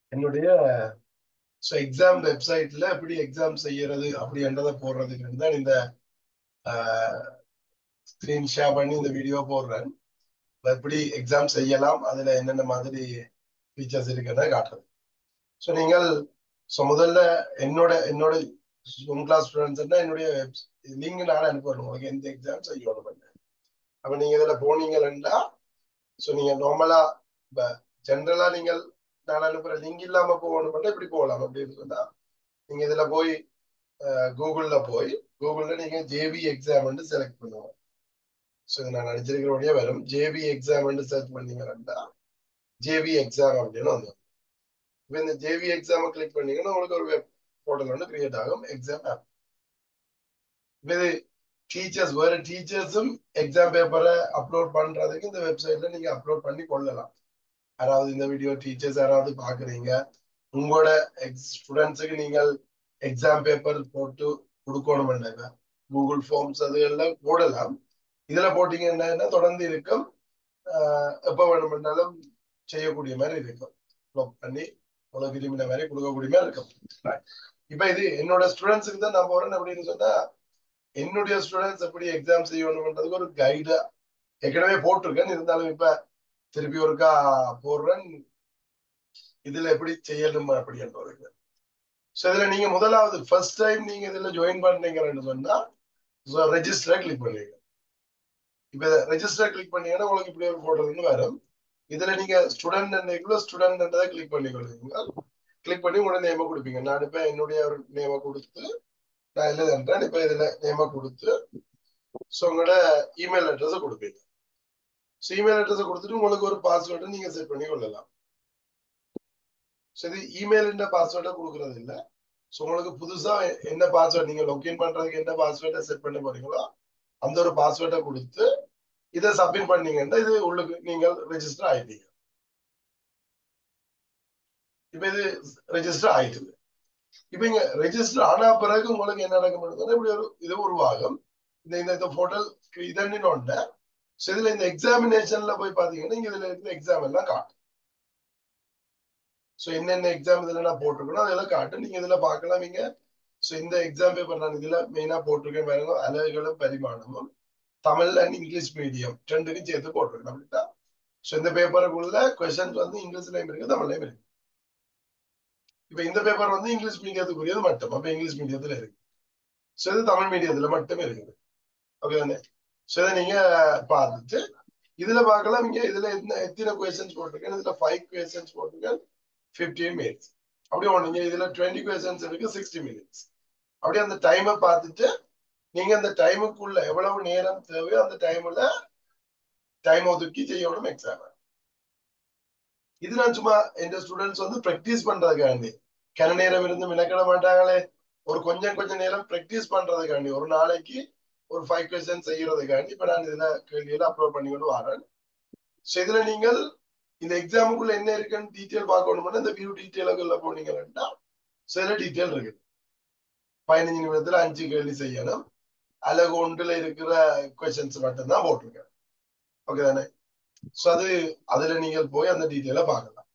என்னுடைய so exam வெப்சைட்ல எப்படி எக்ஸாம் செய்யறது அப்படின்றத போடுறதுக்கு தான் இந்த ஸ்கிரீன் ஷேர் பண்ணி இந்த வீடியோ போடுறேன் எப்படி எக்ஸாம் செய்யலாம் அதுல என்னென்ன மாதிரி ஃபீச்சர்ஸ் இருக்குன்னு காட்டுறது ஸோ நீங்கள் ஸோ முதல்ல என்னோட என்னோட ஹோம் கிளாஸ் ஸ்டூடெண்ட்ஸ்னா என்னுடைய லிங்க் நான் அனுப்புறேன் உங்களுக்கு எந்த எக்ஸாம் செய்யணும் அப்ப நீங்க இதுல போனீங்கன்னா ஸோ நீங்க நார்மலா இப்ப ஜென்ரலா நீங்கள் நான் அனுப்புற லிங்க் இல்லாம போகணும் இப்படி போகலாம் அப்படின்னு சொன்னா நீங்க இதுல போய் கூகுள்ல போய் கூகுள்ல நீங்க ஜேவி எக்ஸாம் செலக்ட் பண்ணுவோம் ஸோ இது நான் அடிச்சிருக்கிறோடய வரும் ஜேவி எக்ஸாம் சர்ச் பண்ணீங்கன்னா ஜேவி எக்ஸாம் அப்படின்னு வந்து இப்போ இந்த ஜேவி எக்ஸாமை கிளிக் பண்ணீங்கன்னா உங்களுக்கு ஒரு வெப் போர்ட்டல் ஒன்று கிரியேட் ஆகும் எக்ஸாம் ஆப் இது டீச்சர்ஸ் வேற டீச்சர்ஸும் எக்ஸாம் பேப்பரை அப்லோட் பண்றதுக்கு இந்த வெப்சைட்ல நீங்க அப்லோட் பண்ணி கொள்ளலாம் யாராவது இந்த வீடியோ டீச்சர்ஸ் யாராவது பாக்குறீங்க உங்களோட ஸ்டூடெண்ட்ஸுக்கு நீங்கள் எக்ஸாம் பேப்பர் போட்டு கொடுக்கணும் கூகுள் ஃபார்ம்ஸ் அது எல்லாம் போடலாம் இதுல போட்டீங்கன்னா தொடர்ந்து இருக்கும் எப்ப வேணுமென்றாலும் செய்யக்கூடிய மாதிரி இருக்கும் பண்ணி உங்களுக்கு விரும்பின மாதிரி கொடுக்கக்கூடிய மாதிரி இருக்கும் இப்ப இது என்னோட ஸ்டூடெண்ட்ஸுக்கு தான் நான் போறேன் அப்படின்னு சொன்னா என்னுடைய ஸ்டூடெண்ட்ஸ் எப்படி எக்ஸாம் செய்யணும்ன்றதுக்கு ஒரு கைடா ஏற்கனவே போட்டிருக்கேன் இருந்தாலும் இப்ப திருப்பி ஒருக்கா போடுறேன் இதுல எப்படி செய்யணும் அப்படின்றதுக்கு ஸோ இதுல நீங்க முதலாவது ஃபர்ஸ்ட் டைம் நீங்க இதுல ஜாயின் பண்றீங்கன்னு சொன்னா ரெஜிஸ்டரை கிளிக் பண்ணுவீங்க இப்ப ரெஜிஸ்டர் கிளிக் பண்ணீங்கன்னா உங்களுக்கு இப்படி ஒரு போட்டோன்னு வரும் இதுல நீங்க ஸ்டூடெண்ட் ஸ்டூடெண்ட் கிளிக் பண்ணிக்கொள்வீங்க கிளிக் பண்ணி உங்களோட நேம கொடுப்பீங்க நான் இப்ப என்னுடைய ஒரு நேம கொடுத்து நான் எழுதுன்றேன் இப்ப இதுல நேம கொடுத்து ஸோ உங்களோட இமெயில் அட்ரஸை கொடுப்பீங்க ஸோ இமெயில் அட்ரஸை கொடுத்துட்டு உங்களுக்கு ஒரு பாஸ்வேர்டை நீங்க செட் பண்ணி கொள்ளலாம் ஸோ இது இமெயில் பாஸ்வேர்டை கொடுக்கறது இல்லை ஸோ உங்களுக்கு புதுசா என்ன பாஸ்வேர்ட் நீங்க லொக்கின் பண்றதுக்கு என்ன பாஸ்வேர்டை செட் பண்ண போறீங்களோ அந்த ஒரு பாஸ்வேர்டை கொடுத்து இதை சப்மிட் பண்ணீங்கன்னா இது உள்ளுக்கு நீங்கள் ரெஜிஸ்டர் ஆயிட்டீங்க இப்ப இது ரெஜிஸ்டர் ஆயிட்டுது இப்ப இங்க ரெஜிஸ்டர் ஆன பிறகு உங்களுக்கு என்ன நடக்கும் இப்படி ஒரு இது உருவாகும் இந்த இந்த போர்ட்டல் இதன்னு ஒண்ணு ஸோ இதுல இந்த எக்ஸாமினேஷன்ல போய் பாத்தீங்கன்னா இங்க இதுல இருக்கிற எக்ஸாம் எல்லாம் காட்டும் ஸோ என்னென்ன எக்ஸாம் இதுல நான் போட்டிருக்கணும் அதெல்லாம் காட்டும் நீங்க இதுல பார்க்கலாம் நீங்க ஸோ இந்த எக்ஸாம் பேப்பர் நான் இதுல மெயினா போட்டிருக்கேன் பாருங்க அலகுகளும் பரிமாணமும் தமிழ் அண்ட் இங்கிலீஷ் மீடியம் ரெண்டுக்கும் சேர்த்து போட்டிருக்கேன் அப்படின்னா ஸோ இந்த பேப்பருக்குள்ள கொஸ்டின்ஸ் வந்து இங்கிலீஷ்லயும் இருக்கு தமிழ்லயும் இருக்கு இப்ப இந்த பேப்பர் வந்து இங்கிலீஷ் மீடியத்துக்குரியது மட்டும் அப்ப இங்கிலீஷ் மீடியத்துல இருக்கு ஸோ இது தமிழ் மீடியத்துல மட்டுமே இருக்குது ஓகே தானே ஸோ இதை நீங்க பார்த்துட்டு இதுல பார்க்கலாம் இங்க இதுல என்ன எத்தனை கொஸ்டின்ஸ் போட்டிருக்கேன் இதுல ஃபைவ் கொஸ்டின்ஸ் போட்டிருக்கேன் ஃபிஃப்டீன் மினிட்ஸ் அப்படியே ஒண்ணுங்க இதுல டுவெண்ட்டி கொஸ்டின்ஸ் இருக்கு சிக்ஸ்டி மினிட்ஸ் அப்படியே அந்த டைமை பார்த்துட்டு நீங்க அந்த டைமுக்குள்ள எவ்வளவு நேரம் தேவையோ அந்த டைம்ல டைம் ஒதுக்கி செய்யணும் எக்ஸாம் இது நான் சும்மா என் ஸ்டூடெண்ட்ஸ் வந்து ப்ராக்டிஸ் பண்றதுக்காண்டி கன நேரம் இருந்து மினக்கிட மாட்டாங்களே ஒரு கொஞ்சம் கொஞ்சம் நேரம் ப்ராக்டிஸ் பண்றதுக்காண்டி ஒரு நாளைக்கு ஒரு ஃபைவ் கொஸ்டின் செய்யறதுக்காண்டி இப்ப நான் இதுல கேள்வியில அப்லோட் பண்ணி கொண்டு வரேன் ஸோ இதுல நீங்கள் இந்த எக்ஸாமுக்குள்ள என்ன இருக்குன்னு டீட்டெயில் பார்க்கணும்னா இந்த வியூ டீட்டெயிலுக்குள்ள போனீங்கன்னா சில டீட்டெயில் இருக்குது பதினஞ்சு நிமிடத்துல அஞ்சு கேள்வி செய்யணும் அழகு ஒன்றுல இருக்கிற கொஸ்டின்ஸ் மட்டும்தான் போட்டிருக்கேன் ஓகே தானே ஸோ அது அதுல நீங்கள் போய் அந்த டீட்டெயில பார்க்கலாம்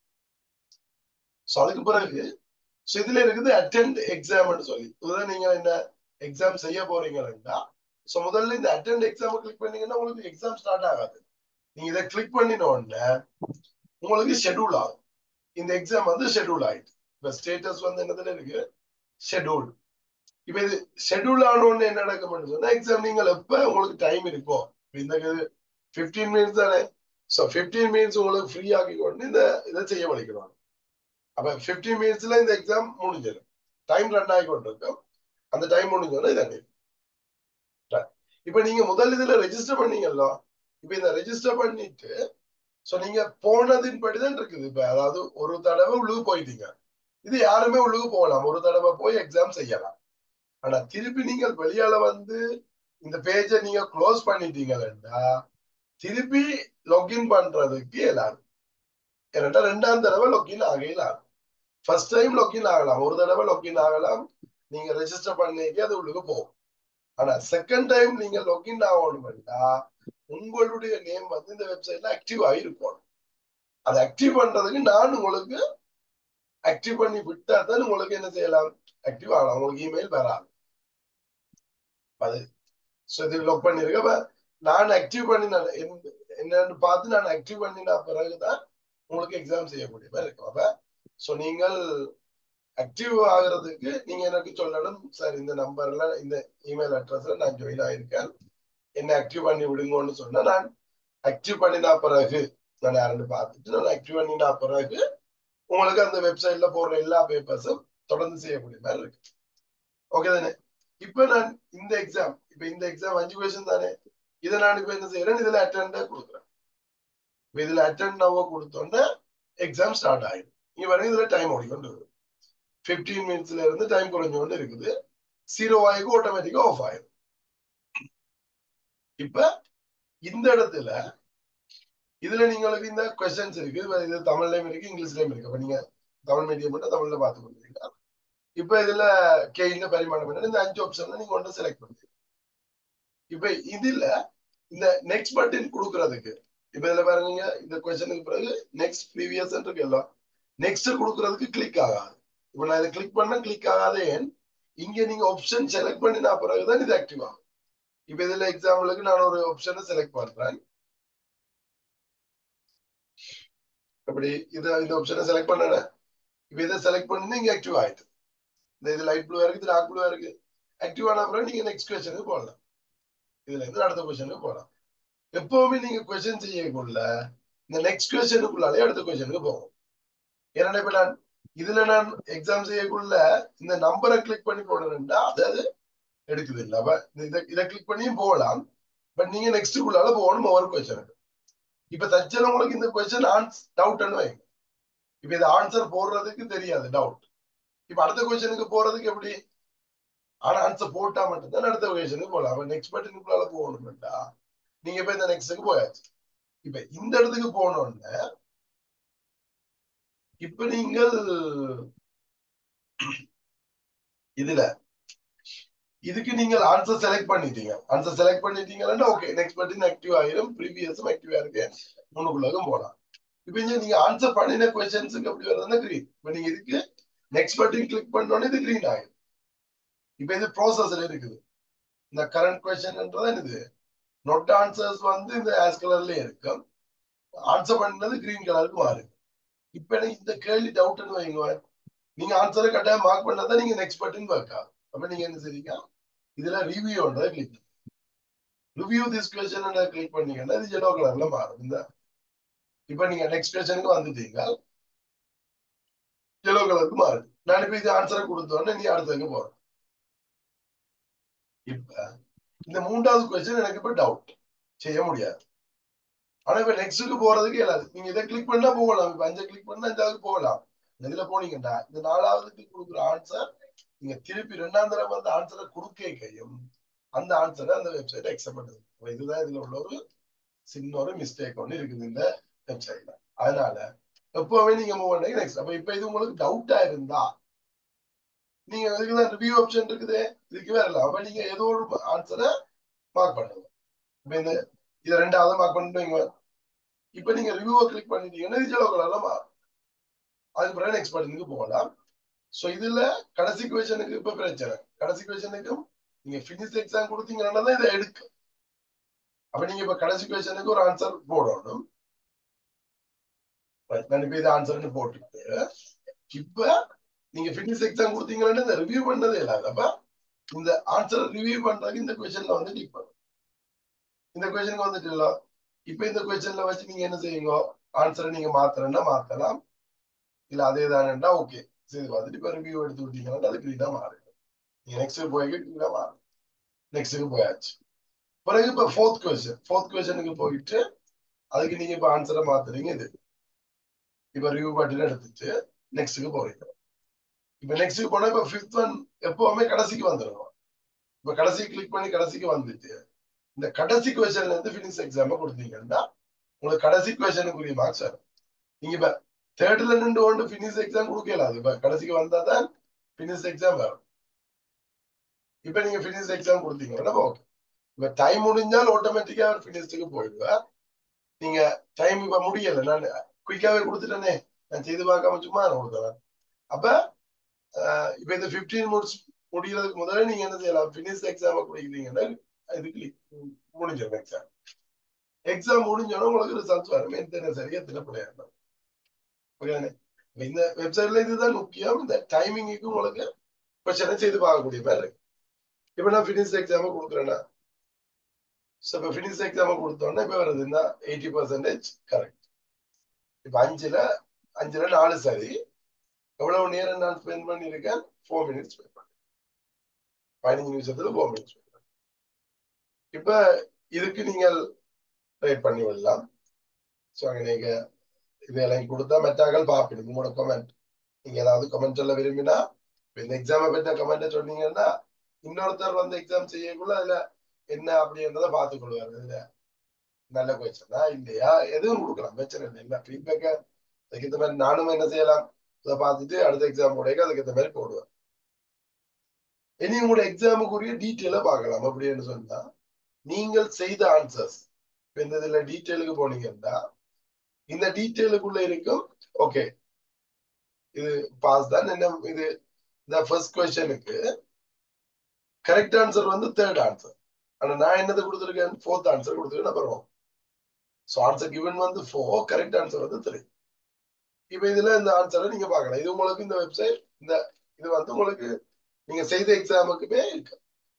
ஸோ அதுக்கு பிறகு ஸோ இதுல இருக்குது அட்டென்ட் எக்ஸாம்னு சொல்லி இதுதான் நீங்க என்ன எக்ஸாம் செய்ய போறீங்கன்னா ஸோ முதல்ல இந்த அட்டென்ட் எக்ஸாம் கிளிக் பண்ணீங்கன்னா உங்களுக்கு எக்ஸாம் ஸ்டார்ட் ஆகாது நீங்க இதை கிளிக் பண்ணின உடனே உங்களுக்கு ஷெட்யூல் ஆகும் இந்த எக்ஸாம் வந்து ஷெட்யூல் ஆயிடுது இப்ப ஸ்டேட்டஸ் வந்து என்னதுல இருக்கு ஷெட்யூல் இப்ப இது ஷெட்யூல் ஆன உடனே என்ன நடக்கும்னு சொன்னா எக்ஸாம் நீங்கள் எப்ப உங்களுக்கு டைம் இருக்கோ இந்த பிப்டீன் மினிட்ஸ் தானே ஸோ பிப்டீன் மினிட்ஸ் உங்களுக்கு ஃப்ரீ ஆக்கி கொண்டு இந்த இதை செய்ய வலிக்கணும் அப்ப பிப்டீன் மினிட்ஸ்ல இந்த எக்ஸாம் முடிஞ்சிடும் டைம் ரன் ஆகி கொண்டிருக்கும் அந்த டைம் முடிஞ்சோன்னா இதாண்டி இப்ப நீங்க முதல் இதுல ரெஜிஸ்டர் பண்ணீங்கல்ல இப்ப இந்த ரெஜிஸ்டர் பண்ணிட்டு சோ நீங்க போனதின் படிதான் இருக்குது இப்ப அதாவது ஒரு தடவை உள்ளுக்கு போயிட்டீங்க இது யாருமே உள்ளுக்கு போகலாம் ஒரு தடவை போய் எக்ஸாம் செய்யலாம் ஆனா திருப்பி நீங்கள் வெளியால வந்து இந்த பேஜை நீங்க க்ளோஸ் பண்ணிட்டீங்கன்னா திருப்பி லாகின் பண்றதுக்கு எல்லாரும் ஏன்னா ரெண்டாம் தடவை லாகின் ஆகலாம் ஃபர்ஸ்ட் டைம் லாகின் ஆகலாம் ஒரு தடவை லாகின் ஆகலாம் நீங்க ரெஜிஸ்டர் பண்ணிக்க அது உள்ளுக்கு போகும் ஆனா செகண்ட் டைம் நீங்க லாகின் ஆகணும்னா உங்களுடைய நேம் வந்து இந்த வெப்சைட்ல ஆக்டிவ் ஆகிருக்கணும் அதை ஆக்டிவ் பண்றதுக்கு நான் உங்களுக்கு ஆக்டிவ் பண்ணி விட்டா தான் உங்களுக்கு என்ன செய்யலாம் ஆக்டிவ் ஆகலாம் உங்களுக்கு இமெயில் வராது அது ஸோ இது லாக் பண்ணிருக்க அப்ப நான் ஆக்டிவ் பண்ணின என்னன்னு பார்த்து நான் ஆக்டிவ் பண்ணின பிறகுதான் உங்களுக்கு எக்ஸாம் செய்யக்கூடிய மாதிரி இருக்கும் அப்ப ஸோ நீங்கள் ஆக்டிவ் ஆகுறதுக்கு நீங்க எனக்கு சொல்லணும் சார் இந்த நம்பர்ல இந்த இமெயில் அட்ரஸ்ல நான் ஜாயின் ஆயிருக்கேன் என்ன ஆக்டிவ் பண்ணி விடுங்கன்னு சொன்னா நான் ஆக்டிவ் பண்ணினா பிறகு நான் யாருன்னு பார்த்துட்டு நான் ஆக்டிவ் பண்ணினா பிறகு உங்களுக்கு அந்த வெப்சைட்ல போடுற எல்லா பேப்பர்ஸும் தொடர்ந்து செய்யக்கூடிய மாதிரி இருக்கு ஓகே தானே இப்ப நான் இந்த எக்ஸாம் இப்ப இந்த எக்ஸாம் அஞ்சு கொஸ்டின் தானே இதை நான் இப்ப என்ன செய்யறேன் இதுல அட்டெண்டா கொடுக்குறேன் இப்ப இதுல அட்டெண்ட் நவ கொடுத்தோன்னே எக்ஸாம் ஸ்டார்ட் ஆயிடும் இங்க வரைக்கும் இதுல டைம் ஓடிக்கொண்டு வரும் பிப்டீன் மினிட்ஸ்ல இருந்து டைம் குறைஞ்சோண்டு இருக்குது ஜீரோ ஆயிக்கும் ஆட்டோமேட்டிக்கா ஆஃப் ஆயிடும் இப்ப இந்த இடத்துல இதுல நீங்களுக்கு இந்த கொஸ்டின்ஸ் இருக்கு இது தமிழ்லயும் இருக்கு இங்கிலீஷ்லயும் இருக்கு அப்ப நீங்க தமிழ் மீடியம் மட்டும் தமிழ்ல பார்த்து கொடுக்குறீங்க இப்ப இதுல கேள்வி பரிமாணம் பண்ண இந்த அஞ்சு ஆப்ஷன்ல நீங்க ஒன்று செலக்ட் பண்ணுங்க இப்ப இதுல இந்த நெக்ஸ்ட் பட்டன் கொடுக்கறதுக்கு இப்ப இதுல பாருங்க இந்த கொஸ்டனுக்கு பிறகு நெக்ஸ்ட் ப்ரீவியஸ் இருக்குல்ல நெக்ஸ்ட் கொடுக்கறதுக்கு கிளிக் ஆகாது இப்ப நான் இதை கிளிக் பண்ண கிளிக் ஆகாதே இங்க நீங்க ஆப்ஷன் செலக்ட் பண்ணினா பிறகுதான் இது ஆக்டிவ் ஆகும் இப்ப இதுல எக்ஸாம்பிளுக்கு நான் ஒரு ஆப்ஷனை செலக்ட் பண்றேன் அப்படி இத இந்த ஆப்ஷனை செலக்ட் பண்ணல இப்ப இதை செலக்ட் பண்ணி இங்க ஆக்டிவ் ஆயிட்டு இந்த இது லைட் ப்ளூவா இருக்கு டார்க் ப்ளூவா இருக்கு ஆக்டிவ் ஆன அப்புறம் நீங்க நெக்ஸ்ட் கொஸ்டனுக்கு போடலாம் இதுல இருந்து அடுத்த கொஸ்டனுக்கு போகலாம் எப்பவுமே நீங்க கொஸ்டின் செய்யக்குள்ள இந்த நெக்ஸ்ட் கொஸ்டனுக்குள்ளாலே அடுத்த கொஸ்டனுக்கு போகும் ஏன்னா இப்ப நான் இதுல நான் எக்ஸாம் செய்யக்குள்ள இந்த நம்பரை கிளிக் பண்ணி போடுறேன்டா அதாவது எடுக்குது இல்ல அப்ப இதை இதை கிளிக் பண்ணியும் போகலாம் பட் நீங்க நெக்ஸ்ட்டுக்குள்ளால போகணும் ஒவ்வொரு கொஸ்டனுக்கு இப்ப தச்சல உங்களுக்கு இந்த கொஸ்டின் ஆன்ஸ் டவுட்னு வைங்க இப்ப இது ஆன்சர் போடுறதுக்கு தெரியாது டவுட் இப்ப அடுத்த கொஸ்டனுக்கு போறதுக்கு எப்படி ஆனா ஆன்சர் போட்டா மட்டும்தான் அடுத்த கொஸ்டனுக்கு போகலாம் அப்ப நெக்ஸ்ட் பட்டனுக்குள்ளால போகணும்டா நீங்க இப்ப இந்த நெக்ஸ்ட்டுக்கு போயாச்சு இப்ப இந்த இடத்துக்கு போனோம்னா இப்ப நீங்கள் இதுல இதுக்கு நீங்கள் ஆன்சர் செலக்ட் பண்ணிட்டீங்க ஆன்சர் செலக்ட் பண்ணிட்டீங்கன்னா ஓகே நெக்ஸ்ட் பட்டன் ஆக்டிவ் ஆயிரும் ப்ரீவியஸும் ஆக்டிவ் ஆயிருக்கு முன்னுக்குள்ளதும் போலாம் இப்ப இங்க நீங்க ஆன்சர் பண்ணின கொஸ்டின்ஸுக்கு எப்படி வருதுன்னா கிரீன் இப்ப நீங்க இதுக்கு நெக்ஸ்ட் பட்டன் கிளிக் பண்ணோன்னே இது கிரீன் ஆயிடும் இப்ப இது ப்ராசஸ்ல இருக்குது இந்த கரண்ட் கொஸ்டின்ன்றது இது நொட் ஆன்சர்ஸ் வந்து இந்த ஆஸ் கலர்லயே இருக்கும் ஆன்சர் பண்ணது கிரீன் கலருக்கு மாறும் இப்ப எனக்கு இந்த கேள்வி டவுட்னு வைங்க நீங்க ஆன்சரை கட்டாயம் மார்க் பண்ணாதான் நீங்க நெக்ஸ்ட் பட்டன் ஒர்க் ஆகும் அப்ப நீங்க என்ன செய்றீங்க இதுல ரிவ்யூன்றத click review this question click பண்ணீங்கன்னா இது எல்லோ கலர்ல மாறும் இந்த இப்ப நீங்க நெக்ஸ்ட் கொஸ்டினுக்கு வந்துட்டீங்க எல்லோ கலருக்கு மாறுது நான் இப்ப இது ஆன்சரை கொடுத்தோன்னே நீ அடுத்ததுக்கு போற இப்ப இந்த மூன்றாவது கொஸ்டின் எனக்கு இப்ப டவுட் செய்ய முடியாது ஆனா இப்ப நெக்ஸ்ட்டுக்கு போறதுக்கு இயலாது நீங்க இதை கிளிக் பண்ணா போகலாம் இப்ப அஞ்சை கிளிக் பண்ணா அஞ்சாவது போகலாம் இதுல போனீங்கன்னா இந்த நாலாவதுக்கு கொடுக்குற ஆன்சர் நீங்க திருப்பி ரெண்டாம் தடவை வந்து ஆன்சரை கொடுக்கையும் அந்த ஆன்சரை அந்த வெப்சைட் அக்செப்ட் பண்ணுது இதுதான் இதுல உள்ள ஒரு சின்ன ஒரு மிஸ்டேக் ஒன்று இருக்குது இந்த வெப்சைட்ல அதனால எப்பவுமே நீங்க மூவ் பண்ணி நெக்ஸ்ட் அப்ப இப்ப இது உங்களுக்கு டவுட்டா இருந்தா நீங்க இதுக்குதான் ரிவ்யூ ஆப்ஷன் இருக்குது இதுக்கு வரலாம் அப்ப நீங்க ஏதோ ஒரு ஆன்சரை மார்க் பண்ணுங்க இப்ப இந்த இது ரெண்டாவது மார்க் பண்ணிட்டு இப்ப நீங்க ரிவ்யூவை கிளிக் பண்ணிட்டீங்கன்னா இது ஜெலோ கலர்ல மாறும் அதுக்கு பிறகு நெக்ஸ்ட் பட்டனுக்கு போகலாம் சோ இதுல கடைசி கொஸ்டனுக்கு இப்ப பிரச்சனை கடைசி கொஸ்டனுக்கும் நீங்க பினிஷ் எக்ஸாம் கொடுத்தீங்கன்னா தான் இதை எடுக்கும் அப்ப நீங்க இப்ப கடைசி கொஸ்டனுக்கு ஒரு ஆன்சர் போடணும் நான் இப்ப இது ஆன்சர்னு போட்டுட்டு இப்ப நீங்க பினிஷ் எக்ஸாம் கொடுத்தீங்கன்னா இந்த ரிவ்யூ பண்ணதே இல்லாத அப்ப இந்த ஆன்சர் ரிவ்யூ பண்றதுக்கு இந்த கொஸ்டின்ல வந்து கிளிக் பண்ணும் இந்த கொஸ்டினுக்கு வந்துட்டு இல்ல இப்ப இந்த கொஸ்டின்ல வச்சு நீங்க என்ன செய்யுங்க ஆன்சரை நீங்க மாத்தணும்னா மாத்தலாம் இல்ல அதே தானேண்டா ஓகே சரி பார்த்துட்டு இப்ப ரிவ்யூ எடுத்து விட்டீங்கன்னா அது கிரீனா மாறிடும் நீங்க நெக்ஸ்ட் போய் கிரீனா மாறும் நெக்ஸ்ட்டுக்கு போயாச்சு பிறகு இப்ப ஃபோர்த் கொஸ்டின் ஃபோர்த் கொஸ்டினுக்கு போயிட்டு அதுக்கு நீங்க இப்ப ஆன்சரை மாத்துறீங்க இது இப்ப ரிவ்யூ பட்டன் எடுத்துட்டு நெக்ஸ்ட்டுக்கு போறீங்க இப்ப நெக்ஸ்ட்டுக்கு போனா இப்ப ஃபிஃப்த் ஒன் எப்பவுமே கடைசிக்கு வந்துடும் இப்ப கடைசி கிளிக் பண்ணி கடைசிக்கு வந்துட்டு இந்த கடைசி கொஸ்டின்ல இருந்து பினிஷ் எக்ஸாம் கொடுத்தீங்கன்னா உங்களுக்கு கடைசி கொஸ்டினுக்குரிய மார்க்ஸ் வரும் நீங்க இப்ப தேர்ட்ல நின்று கொண்டு பினிஷ் எக்ஸாம் கொடுக்கல அது இப்ப கடைசிக்கு வந்தா தான் பினிஷ் எக்ஸாம் வரும் இப்ப நீங்க பினிஷ் எக்ஸாம் கொடுத்தீங்கன்னா ஓகே இப்ப டைம் முடிஞ்சால் ஆட்டோமேட்டிக்கா பினிஷ்டுக்கு போயிடுவேன் நீங்க டைம் இப்ப முடியல நான் குயிக்காவே கொடுத்துட்டேனே நான் செய்து பார்க்காம சும்மா நான் கொடுத்தேன் அப்ப ஆஹ் இப்ப இந்த பிப்டீன் மினிட்ஸ் முடியறதுக்கு முதல்ல நீங்க என்ன செய்யலாம் பினிஷ் எக்ஸாம குடிக்கிறீங்கன்னா இது click முடிஞ்சிடும் எக்ஸாம் எக்ஸாம் முடிஞ்சோன்னா உங்களுக்கு ரிசல்ட்ஸ் வரும் எத்தனை சரியா எத்தனை பிள்ளையா ஓகேதானே இந்த வெப்சைட்ல இதுதான் முக்கியம் இந்த டைமிங்க்கு உங்களுக்கு கொஸ்டினை செய்து பார்க்கக்கூடிய மாதிரி இருக்கு இப்ப நான் பினிஷ் எக்ஸாம கொடுக்குறேன்னா ஸோ இப்போ ஃபினிஷ் எக்ஸாம கொடுத்தோன்னா இப்போ வருதுன்னா எயிட்டி பர்சன்டேஜ் கரெக்ட் இப்போ அஞ்சுல அஞ்சுல நாலு சரி எவ்வளவு நேரம் நான் ஸ்பெண்ட் பண்ணியிருக்கேன் ஃபோர் மினிட்ஸ் ஸ்பெண்ட் பண்ணேன் பதினஞ்சு நிமிஷத்துல ஃபோர் மினிட்ஸ் ஸ்பெண்ட் பண்ணேன் இப்போ இதுக்கு நீங்கள் ரைட் பண்ணி விடலாம் ஸோ அங்கே நீங்க இதெல்லாம் கொடுத்தா மெட்டாக்கள் பார்ப்பீங்க உங்களோட கமெண்ட் நீங்க ஏதாவது கமெண்ட் சொல்ல விரும்பினா இந்த எக்ஸாமை பற்றி கமெண்ட் சொன்னீங்கன்னா இன்னொருத்தர் வந்து எக்ஸாம் செய்யக்குள்ள அதுல என்ன அப்படின்றத பார்த்துக் கொள்வார் இதுல நல்ல கொஸ்டினா இல்லையா எதுவும் கொடுக்கலாம் பிரச்சனை இல்லை இல்லை ஃபீட்பேக்கை அதுக்கு இந்த மாதிரி நானும் என்ன செய்யலாம் இதை பார்த்துட்டு அடுத்த எக்ஸாம் உடைய அதுக்கு இந்த மாதிரி போடுவேன் இனி உங்களோட எக்ஸாமுக்குரிய டீட்டெயிலை பார்க்கலாம் அப்படின்னு சொன்னா நீங்கள் செய்த ஆன்சர்ஸ் இந்த இதுல டீட்டெயிலுக்கு போனீங்கன்னா இந்த டீட்டெயிலுக்குள்ள இருக்கும் ஓகே இது பாஸ் தான் என்ன இது இந்த ஃபர்ஸ்ட் கொஸ்டனுக்கு கரெக்ட் ஆன்சர் வந்து தேர்ட் ஆன்சர் ஆனா நான் என்னது கொடுத்துருக்கேன் ஃபோர்த் ஆன்சர் கொடுத்துருக்கேன் அப்புறம் ஸோ ஆன்சர் கிவன் வந்து ஃபோர் கரெக்ட் ஆன்சர் வந்து த்ரீ இப்போ இதுல இந்த ஆன்சரை நீங்க பார்க்கலாம் இது உங்களுக்கு இந்த வெப்சைட் இந்த இது வந்து உங்களுக்கு நீங்க செய்த எக்ஸாமுக்குமே இருக்கு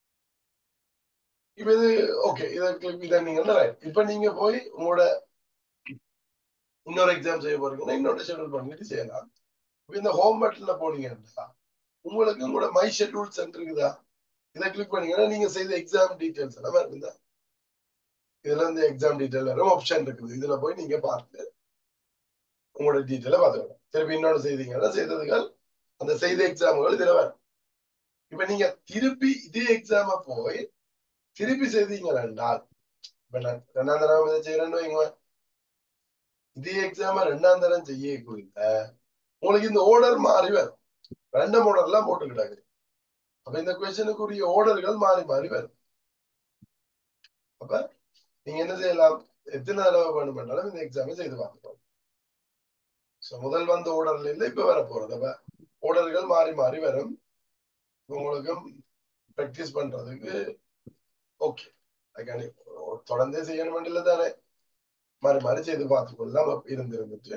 இப்ப இது ஓகே இதை கிளிக் இதை நீங்க ரைட் இப்ப நீங்க போய் உங்களோட இன்னொரு எக்ஸாம் செய்ய போறீங்கன்னா இன்னொரு ஷெட்யூல் பண்ணிட்டு செய்யலாம் இப்ப இந்த ஹோம் பட்டன்ல போனீங்கன்னா உங்களுக்கு உங்களோட மை ஷெட்யூல் சென்டர் இருக்குதா இதை கிளிக் பண்ணீங்கன்னா நீங்க செய்த எக்ஸாம் டீடைல்ஸ் எல்லாமே இருக்குதா இதுல இருந்து எக்ஸாம் டீடைல் வரும் ஆப்ஷன் இருக்குது இதுல போய் நீங்க பார்த்து உங்களோட டீட்டெயில பார்த்துக்கணும் திருப்பி இன்னொன்று செய்தீங்கன்னா செய்ததுகள் அந்த செய்த எக்ஸாம்கள் இதுல வரும் இப்ப நீங்க திருப்பி இதே எக்ஸாம போய் திருப்பி செய்தீங்கன்னா இப்ப நான் ரெண்டாம் தடவை இதை செய்யறேன்னு வைங்க இதே எக்ஸாம ரெண்டாம் தரம் செய்யக்குள்ள உங்களுக்கு இந்த ஓர்டர் மாறி வரும் ரெண்டம் ஓர்டர்லாம் போட்டு கிடாது அப்ப இந்த கொஸ்டினுக்குரிய ஓர்டர்கள் மாறி மாறி வரும் அப்ப நீங்க என்ன செய்யலாம் எத்தனை தடவை வேணுமென்றாலும் இந்த எக்ஸாமை செய்து பார்த்துக்கோங்க ஸோ முதல் வந்த ஓர்டர்ல இருந்து இப்ப வர போறது அப்ப ஓர்டர்கள் மாறி மாறி வரும் உங்களுக்கும் ப்ராக்டிஸ் பண்றதுக்கு ஓகே அதுக்காண்டி தொடர்ந்தே செய்யணும் இல்லை தானே மாறி மாறி செய்து பார்த்துக்கொள்ளலாம் இருந்து இருந்துட்டு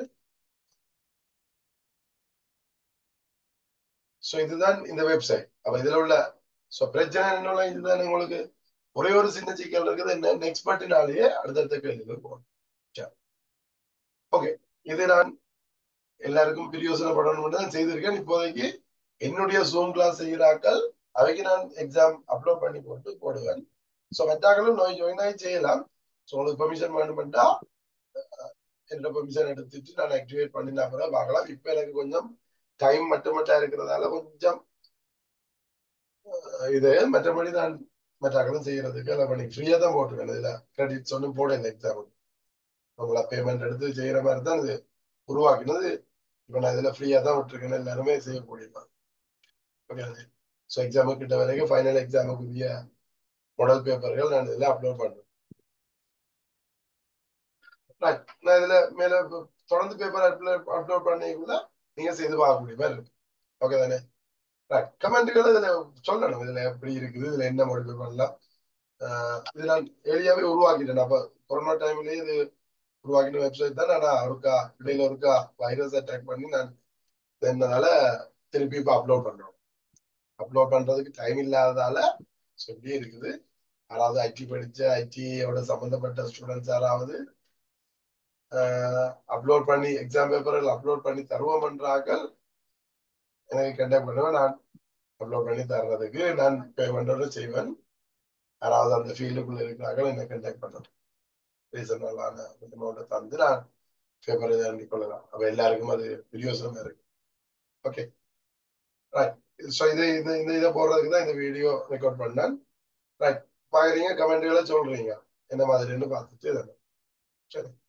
ஸோ இதுதான் இந்த வெப்சைட் அப்ப இதுல உள்ள ஸோ பிரச்சனை என்ன இதுதான் உங்களுக்கு ஒரே ஒரு சின்ன சிக்கல் இருக்குது என்ன நெக்ஸ்ட் பட்டினாலேயே அடுத்தடுத்த கேள்விகள் போகணும் ஓகே இது நான் எல்லாருக்கும் பிரியோசனப்படணும் தான் செய்திருக்கேன் இப்போதைக்கு என்னுடைய ஜூம் கிளாஸ் செய்கிறாக்கள் அவைக்கு நான் எக்ஸாம் அப்லோட் பண்ணி போட்டு போடுவேன் ஸோ மற்றாக்களும் நோய் ஜாயின் ஆகி செய்யலாம் ஸோ உங்களுக்கு பெர்மிஷன் வேணுமெண்டா என்னோட பெர்மிஷன் எடுத்துட்டு நான் ஆக்டிவேட் பண்ணினா கூட பார்க்கலாம் இப்போ எனக்கு கொஞ்சம் டைம் மட்டும் மட்டும் இருக்கிறதால கொஞ்சம் இது மற்றபடி நான் மற்றாக்களும் செய்யறதுக்கு அதை பண்ணி ஃப்ரீயா தான் போட்டுருக்கேன் இதுல கிரெடிட்ஸ் ஒன்றும் போடல எக்ஸாம் உங்களா பேமெண்ட் எடுத்து செய்யற மாதிரி தான் இது உருவாக்கினது இப்போ நான் இதுல ஃப்ரீயா தான் விட்டுருக்கேன் எல்லாருமே செய்யக்கூடியதான் ஓகே ஸோ எக்ஸாமு கிட்ட வரைக்கும் ஃபைனல் எக்ஸாமுக்குரிய மாடல் பேப்பர்கள் நான் இதில் அப்லோட் பண்ணுறேன் நான் இதுல மேல தொடர்ந்து பேப்பர் அப்லோட் பண்ணிக்குள்ள நீங்க செய்து பார்க்கக்கூடிய மாதிரி இருக்கு ஓகே தானே கமெண்ட்டுகள் இதுல சொல்லணும் இதுல எப்படி இருக்குது இதுல என்ன மாடிஃபை பண்ணலாம் இது நான் ஏரியாவே உருவாக்கிட்டேன் அப்ப கொரோனா டைம்லயே இது உருவாக்கின வெப்சைட் தான் நான் ஒருக்கா இடையில ஒருக்கா வைரஸ் அட்டாக் பண்ணி நான் என்னதால திருப்பி இப்போ அப்லோட் பண்றோம் அப்லோட் பண்றதுக்கு டைம் இல்லாததால சொல்லி இருக்குது யாராவது ஐடி படிச்ச ஐடியோட சம்பந்தப்பட்ட ஸ்டூடெண்ட்ஸ் யாராவது அப்லோட் பண்ணி எக்ஸாம் பேப்பர்கள் அப்லோட் பண்ணி தருவோம் பண்றாக்கள் எனக்கு கண்டக்ட் பண்ணுவேன் நான் அப்லோட் பண்ணி தர்றதுக்கு நான் பேமெண்டோட செய்வேன் யாராவது அந்த ஃபீல்டுக்குள்ள இருக்கிறார்கள் என்னை கண்டக்ட் பண்ணுறேன் ரீசனபிளான அமௌண்ட்டை தந்து நான் பேப்பர் இதை கொள்ளலாம் அப்போ எல்லாருக்கும் அது பிரியோசனமா இருக்கு ஓகே ரைட் ஸோ இது இது இந்த இதை போடுறதுக்கு தான் இந்த வீடியோ ரெக்கார்ட் பண்ணேன் ரைட் பார்க்குறீங்க கமெண்ட்களை சொல்றீங்க என்ன மாதிரின்னு பார்த்துட்டு சரி